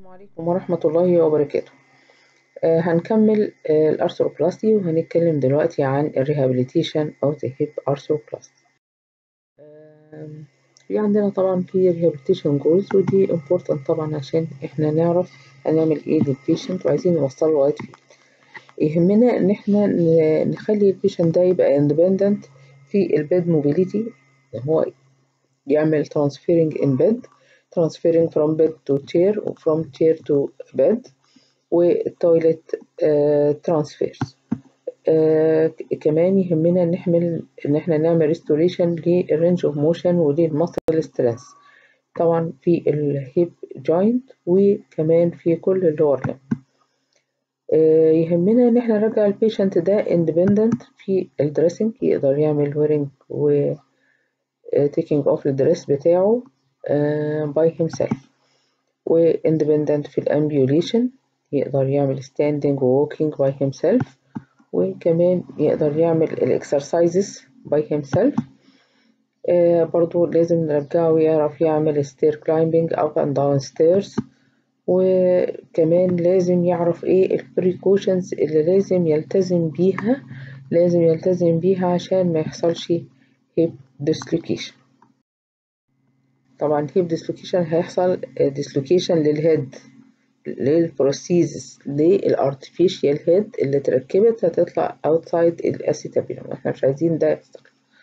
عليكم ورحمة الله وبركاته آه هنكمل آه الأرثروبلاستي وهنتكلم دلوقتي عن الريهابيليتيشن أو the hip arthroplasty آه في عندنا طبعا في rehabilitation goals ودي important طبعا عشان احنا نعرف هنعمل ايه للبيشنت وعايزين نوصله لغاية فين يهمنا ان احنا نخلي البيشنت ده يبقى independent في البيد موبيليتي هو يعمل transferring in bed transferring from bed to chair و from chair to bed والتويلت ترانسفيرز كمان يهمنا نحمل ان احنا نعمل restoration للرينج اوف موشن وللمسل ستريس طبعا في الهيب جوينت وكمان في كل اللور لم يهمنا ان احنا نرجع البيشنت ده independent في الدريسنج يقدر يعمل ويرنج و taking off الدريس بتاعه Uh, by himself و independent في الامبيوليشن يقدر يعمل standing و walking by himself وكمان يقدر يعمل الاكسرسايزز by himself uh, برضو لازم نرجعه يعرف يعمل stair climbing up and down stairs وكمان لازم يعرف ايه البريكوشنز اللي لازم يلتزم بيها لازم يلتزم بيها عشان ما يحصلش hip dislocation طبعا هيب ديسلوكيشن هيحصل ديسلوكيشن للهيد للبروسيزس للارتفيشال هيد اللي اتركبت هتطلع اوتسايد الاسيتابيلوم احنا مش عايزين ده يحصل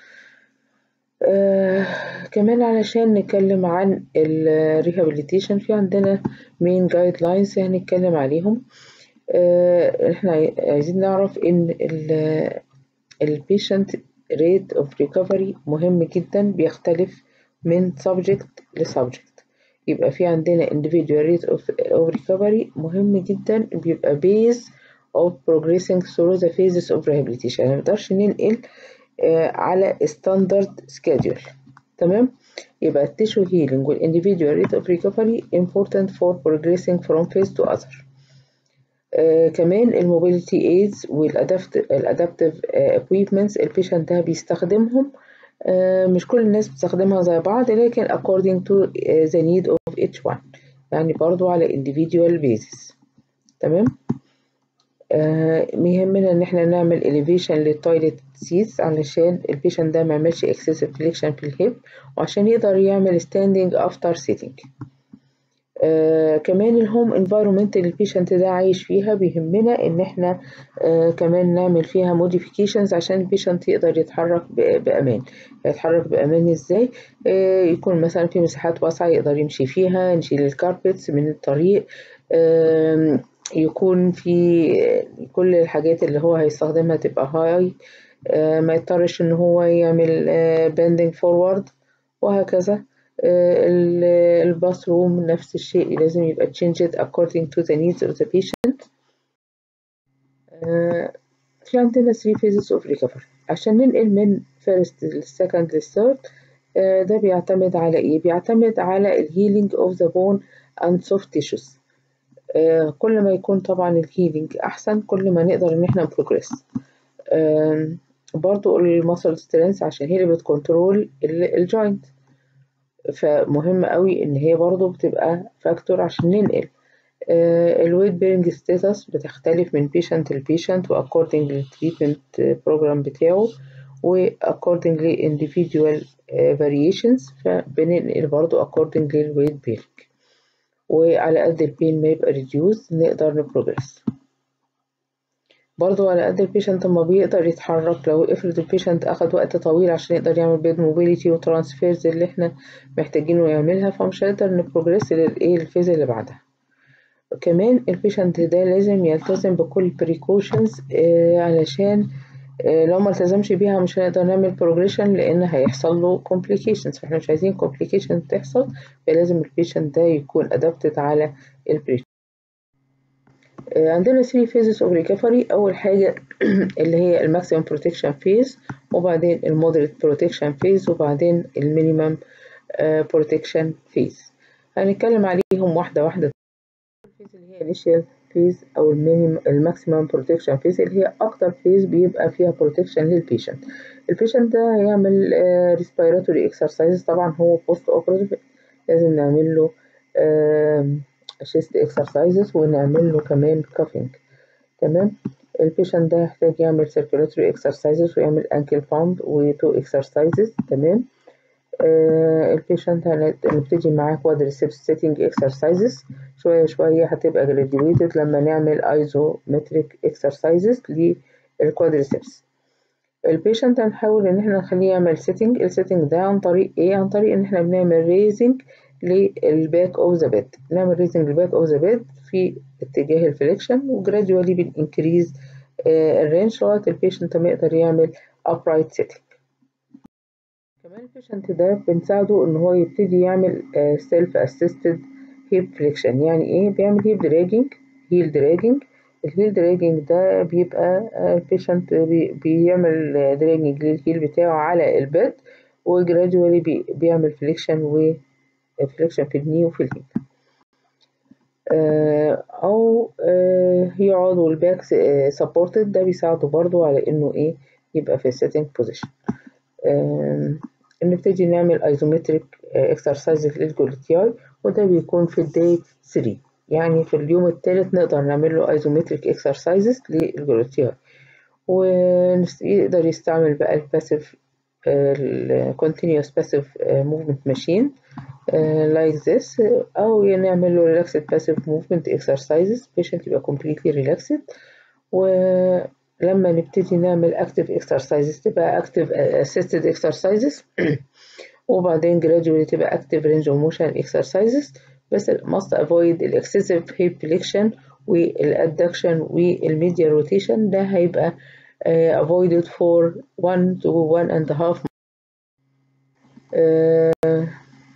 آه كمان علشان نتكلم عن الريهابيليتيشن في عندنا مين جايد لاينز هنتكلم عليهم آه احنا عايزين نعرف ان البيشنت ريت اوف ريكفري مهم جدا بيختلف من subject ل subject يبقى في عندنا individual rate of, of recovery مهم جدا بيبقى base of progressing through the phases of rehabilitation ما نقدرش ننقل آه على standard schedule تمام يبقى التيشو healing وال individual rate of recovery important for progressing from phase to other آه كمان الموبيليتي ايدز والادابتيف equipments البيشنت ده بيستخدمهم آه مش كل الناس بتستخدمها زي بعض لكن according to the need of each one يعني برضو على individual basis تمام آه يهمنا ان احنا نعمل elevation للتويلت سيتس علشان البيشنت ده ما يعملش excessive flexion في الهيب وعشان يقدر يعمل standing after sitting آه كمان الهوم انفايرومنت اللي البيشنت ده عايش فيها بيهمنا ان احنا آه كمان نعمل فيها موديفيكيشنز عشان البيشنت يقدر يتحرك بامان يتحرك بامان ازاي آه يكون مثلا في مساحات واسعه يقدر يمشي فيها نشيل الكاربتس من الطريق آه يكون في كل الحاجات اللي هو هيستخدمها تبقى هاي آه ما يضطرش ان هو يعمل آه بندنج فورورد وهكذا الباث روم نفس الشيء لازم يبقى changed according to the needs of the patient في عندنا 3 phases of recovery عشان ننقل من first للسكند للثيرد ده بيعتمد على ايه بيعتمد على الهيلينج of the bone and soft tissues كل ما يكون طبعا الهيلينج احسن كل ما نقدر ان احنا نبروجريس برضو المسل سترينث عشان هي اللي بتكنترول الجوينت فمهم قوي ان هي برضو بتبقى فاكتور عشان ننقل الويت بيرنج ستاتس بتختلف من بيشنت لبيشنت واكوردنج للتريتمنت بروجرام بتاعه واكوردنج لإنديفيدوال فاريشنز فبننقل برضو according للويت بيرنج وعلى قد البين ما يبقى ريديوز نقدر نبروجرس برضو على قد البيشنت ما بيقدر يتحرك لو افرض البيشنت اخد وقت طويل عشان يقدر يعمل بيد موبيليتي وترانسفيرز اللي احنا محتاجينه يعملها فمش هنقدر نبروجريس للايه الفيز اللي بعدها كمان البيشنت ده لازم يلتزم بكل بريكوشنز آه علشان آه لو ما التزمش بيها مش هنقدر نعمل بروجريشن لان هيحصل له complications فاحنا مش عايزين complications تحصل فلازم البيشنت ده يكون adapted على البريكوشن عندنا 3 phases of recovery أول حاجة اللي هي الماكسيمم بروتكشن فيز وبعدين المودريت بروتكشن فيز وبعدين المينيمم بروتكشن فيز هنتكلم عليهم واحدة واحدة الفيز اللي هي initial فيز أو المينيمم الماكسيمم بروتكشن فيز اللي هي أكتر فيز بيبقى فيها بروتكشن للبيشنت البيشنت ده هيعمل respiratory exercises طبعا هو post operative لازم نعمل له chest exercises ونعمل له كمان cuffing تمام البيشنت ده يحتاج يعمل circulatory exercises ويعمل ankle pump و two exercises تمام آه البيشنت هنبتدي معاه quadriceps sitting exercises شوية شوية هتبقى graduated لما نعمل isometric exercises للquadriceps البيشنت هنحاول ان احنا نخليه يعمل سيتنج السيتنج ده عن طريق ايه عن طريق ان احنا بنعمل ريزنج للباك اوف ذا بيد نعمل ريزنج للباك اوف ذا بيد في اتجاه الفليكشن وجراديوالي بنكريز الرينج لغايه البيشنت ما يقدر يعمل upright sitting كمان البيشنت ده بنساعده ان هو يبتدي يعمل سيلف اسيستد هيب فليكشن يعني ايه بيعمل هيب دراجنج هيل دراجنج الهيل دراجنج ده بيبقى البيشنت بي بيعمل دراجنج للهيل بتاعه على البيد وجراديولي بي بيعمل فليكشن و فليكشن في الني وفي الهيل او يقعد والباك سبورتد ده بيساعده برضو على انه ايه يبقى في السيتنج بوزيشن نبتدي نعمل ايزومتريك اكسرسايز للجلوتياي وده بيكون في الداي 3 يعني في اليوم الثالث نقدر نعمل له ايزومتريك اكسرسايزز للجلوتياي ويقدر يستعمل بقى الباسيف الكونتينيوس باسيف موفمنت ماشين لايك ذس او نعمل له ريلاكسد باسيف موفمنت اكسرسايزز بيشنت يبقى كومبليتلي ريلاكسد ولما نبتدي نعمل اكتيف اكسرسايزز تبقى اكتيف اسيستد اكسرسايزز وبعدين gradually تبقى active range of motion exercises بس must avoid ال excessive hip flexion والadduction والmedial rotation ده هيبقى uh, avoided for 1 to 1 and a half uh,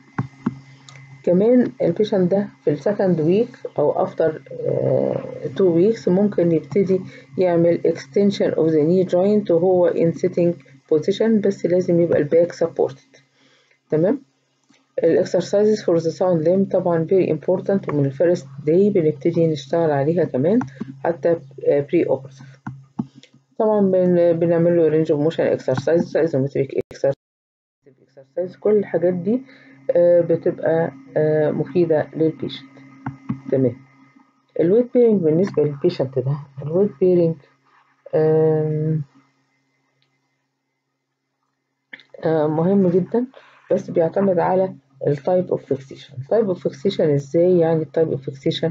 كمان البيشنت ده في السكند ويك او افتر 2 ويكس ممكن يبتدي يعمل extension of the knee joint وهو in sitting position بس لازم يبقى الباك supported تمام الاكسرسايزز فور ذا ساوند ليم طبعا very important ومن الفيرست داي بنبتدي نشتغل عليها كمان حتى بري اوبرتيف طبعا بن بنعمل له رينج اوف موشن اكسرسايز ايزومتريك اكسرسايز كل الحاجات دي بتبقى مفيدة للبيشنت تمام الويت بيرنج بالنسبة للبيشنت ده الويت بيرنج مهم جدا بس بيعتمد على التايب اوف فيكسيشن التايب اوف فيكسيشن ازاي يعني التايب اوف فيكسيشن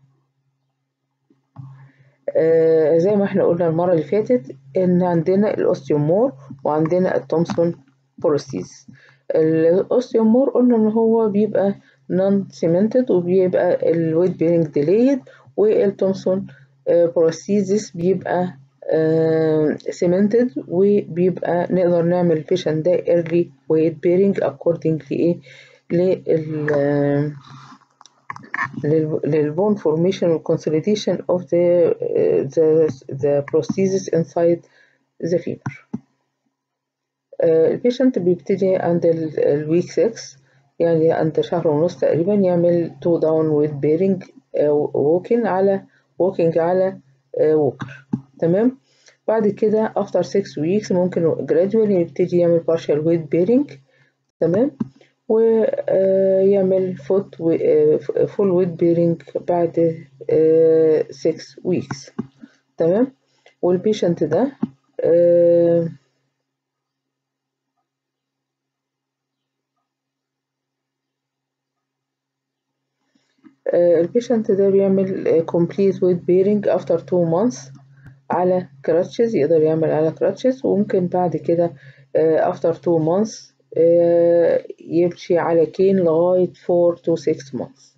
آه زي ما احنا قلنا المرة اللي فاتت ان عندنا الاوستيومور وعندنا التومسون بروستيز الاوستيومور قلنا ان هو بيبقى نون سيمنتد وبيبقى الويت بيرنج ديليد والتومسون بروستيزس بيبقى سيمنتد uh, وبيبقى نقدر نعمل البيشن ده early weight bearing according لإيه لل للبون formation والconsolidation of the uh, the the prosthesis inside the femur. البيشنت بيبتدي عند الويك 6 يعني عند شهر ونص تقريبا يعمل تو داون ويت بيرنج ووكينج على ووكينج على ووكر تمام بعد كده after 6 weeks ممكن gradually يبتدي يعمل partial weight bearing تمام ويعمل foot full weight bearing بعد 6 weeks تمام والبيشنت ده البيشنت ده بيعمل complete weight bearing after 2 months على كراتشز يقدر يعمل على كراتشز وممكن بعد كده after 2 months يمشي على كين لغاية 4 to 6 months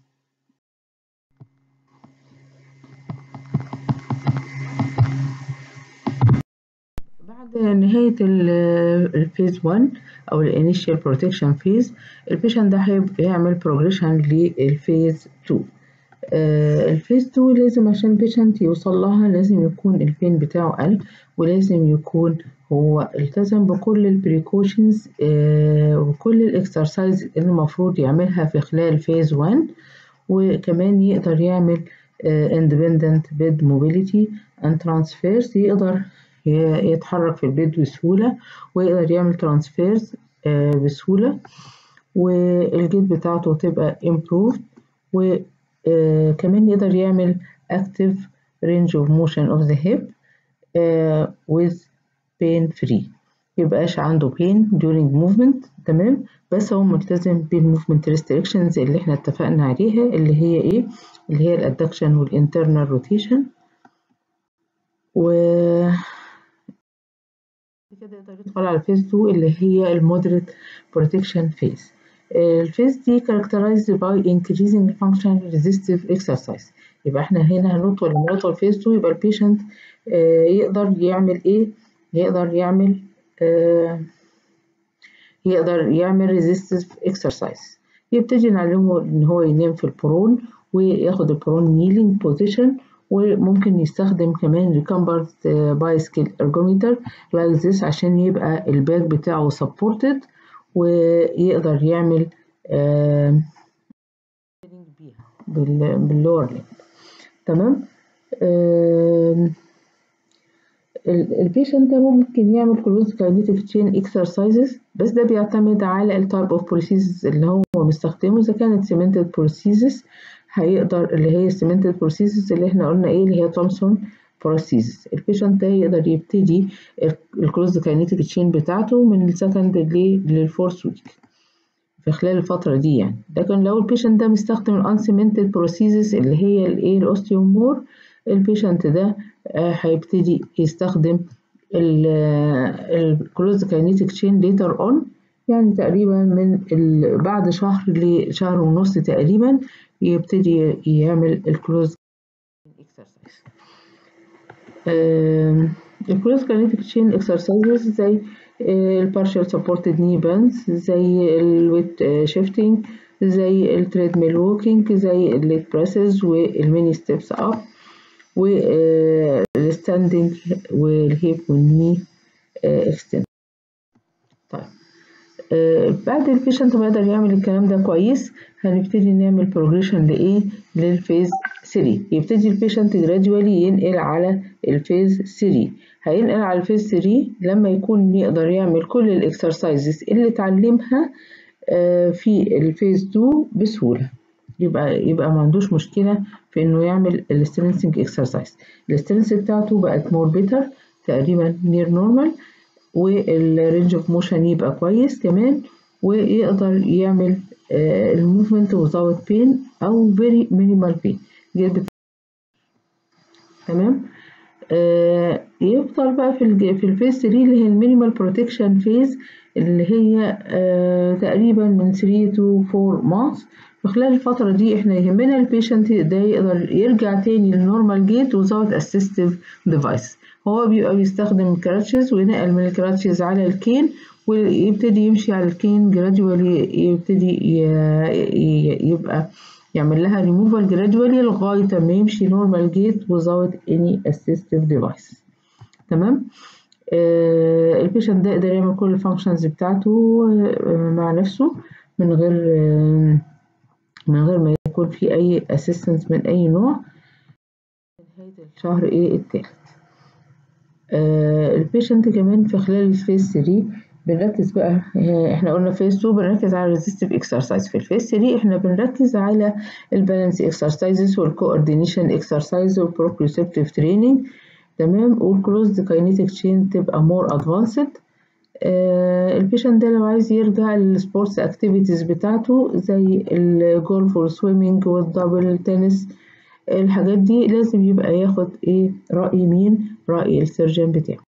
بعد نهاية الفيز 1 أو الانيشال بروتكشن فيز البيشنت ده هيعمل بروجريشن للفيز 2 الفيز 2 لازم عشان البيشنت يوصل لها لازم يكون البين بتاعه قل ولازم يكون هو التزم بكل البريكوشنز وكل الاكسرسايز اللي المفروض يعملها في خلال فيز 1 وكمان يقدر يعمل independent bed mobility and transfers يقدر يتحرك في البيت بسهولة ويقدر يعمل ترانسفيرز بسهولة والجيت بتاعته تبقى improved و آه كمان يقدر يعمل active range of motion of the hip آه with pain free ميبقاش عنده pain during movement تمام بس هو ملتزم بالmovement restrictions اللي احنا اتفقنا عليها اللي هي ايه اللي هي الادكشن والinternal rotation و كده يقدر يدخل على الفيز 2 اللي هي المودريت بروتكشن فيز الفيز دي characterized by increasing function resistive exercise يبقى احنا هنا هندخل لما ندخل فيز 2 يبقى البيشنت آه يقدر يعمل ايه يقدر يعمل آه يقدر يعمل resistive exercise يبتدي نعلمه ان هو ينام في البرون وياخد البرون kneeling position وممكن يستخدم كمان recumbent bicycle ergometer like this عشان يبقى الباك بتاعه supported ويقدر يعمل آه بيها باللور ليمب تمام آه البيشنت ده ممكن يعمل closed kinetic chain exercises بس ده بيعتمد على التايب اوف بروسيسز اللي هو مستخدمه اذا كانت cemented بروسيسز هيقدر اللي هي cemented بروسيسز اللي احنا قلنا ايه اللي هي تومسون بروسيسز البيشنت ده يقدر يبتدي الكلوز كاينيتيك تشين بتاعته من السكند للفورث ويك في خلال الفترة دي يعني لكن لو البيشنت ده مستخدم الانسيمنتد بروسيسز اللي هي الايه الاوستيومور البيشنت ده هيبتدي يستخدم الكلوز كاينيتيك تشين ليتر اون يعني تقريبا من بعد شهر لشهر ونص تقريبا يبتدي يعمل الكلوز اكسرسايز الكلوز كاينيتيك تشين اكسرسايزز زي البارشال سبورتد ني بانز زي الويت شيفتنج زي التريدميل ووكينج زي الليت بريسز والميني ستيبس اب والستاندنج والهيب والني اكستند طيب آه بعد البيشنت ما يقدر يعمل الكلام ده كويس هنبتدي نعمل بروجريشن لايه للفيز 3 يبتدي البيشنت جراديوالي ينقل على الفيز 3 هينقل على الفيز 3 لما يكون يقدر يعمل كل الاكسرسايزز اللي اتعلمها آه في الفيز 2 بسهوله يبقى يبقى ما عندوش مشكله في انه يعمل السترينسنج اكسرسايز السترينس بتاعته بقت مور بيتر تقريبا نير نورمال والرينج اوف موشن يبقى كويس كمان ويقدر يعمل آه الموفمنت without pain او very minimal pain تمام آه يفضل بقى في في الفيز 3 اللي هي المينيمال بروتكشن فيز اللي هي آه تقريبا من 3 to 4 months في خلال الفترة دي احنا يهمنا البيشنت ده يقدر يرجع تاني للنورمال جيت without assistive device هو بيبقى بيستخدم كراتشز وينقل من الكراتشز على الكين ويبتدي يمشي على الكين جراديوالي يبتدي يبقى يعمل لها ريموفال جراديوالي لغاية ما يمشي نورمال جيت without any assistive device تمام آه البيشنت ده يقدر يعمل كل الفانكشنز بتاعته آه مع نفسه من غير آه من غير ما يكون في أي assistance من أي نوع نهاية الشهر إيه التالت آه البيشنت كمان في خلال الفيز 3 بنركز بقى احنا قلنا فيز 2 بنركز على الريزيستيف اكسرسايز في الفيز 3 احنا بنركز على البالانس اكسرسايزز والكوردينيشن اكسرسايز والبروبريوسبتيف تريننج تمام والكلوزد كاينيتيك تشين تبقى مور ادفانسد آه البيشنت ده لو عايز يرجع للسبورتس اكتيفيتيز بتاعته زي الجولف والسويمنج والدبل تنس الحاجات دي لازم يبقى ياخد ايه رأي مين رأي السيرجن بتاعه